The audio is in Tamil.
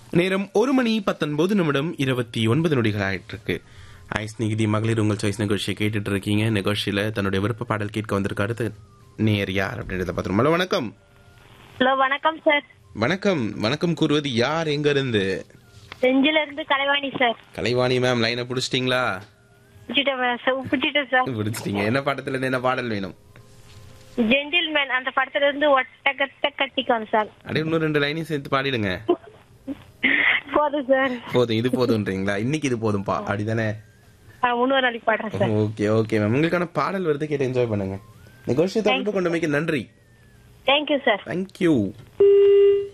நேரம் ஒரு மணி பத்தொன்பது நிமிடம் இருபத்தி ஒன்பது நொடிகள் ஆயிட்டு இருக்கு ஐஸ் நிகிதி மகளிர் உங்கள் சாய்ஸ் நிகழ்ச்சியை கேட்டுட்டு இருக்கீங்க நிகழ்ச்சியில தன்னுடைய விருப்ப பாடல் கேட்க வந்திருக்காரு த- நேர் யார் அப்படின்றத பார்த்துருவோம் ஹலோ வணக்கம் ஹலோ வணக்கம் சார் வணக்கம் வணக்கம் கூறுவது யார் எங்க இருந்து செஞ்சில இருந்து கலைவாணி சார் கலைவாணி மேம் லைனை பிடிச்சிட்டீங்களா பிடிச்சிட்டேன் சார் பிடிச்சிட்டேன் சார் பிடிச்சிட்டீங்க என்ன பாட்டத்துல இருந்து என்ன பாடல் வேணும் ஜென்டில்மேன் அந்த படத்துல இருந்து ஒட்டகத்த கட்டிக்கான் சார் அப்படியே இன்னும் ரெண்டு லைனையும் சேர்த்து பாடிடுங்க போதும் சார் போதும் இது போதும்ன்றீங்களா இன்னைக்கு இது போதும்பா அப்படிதானே நான் இன்னொரு நாளைக்கு பாடுறேன் சார் ஓகே ஓகே மேம் உங்களுக்கான பாடல் வருது கேட்டு என்ஜாய் பண்ணுங்க நிகழ்ச்சியை தொடர்பு கொண்டமைக்கு நன்றி தேங்க்யூ சார் தேங்க்யூ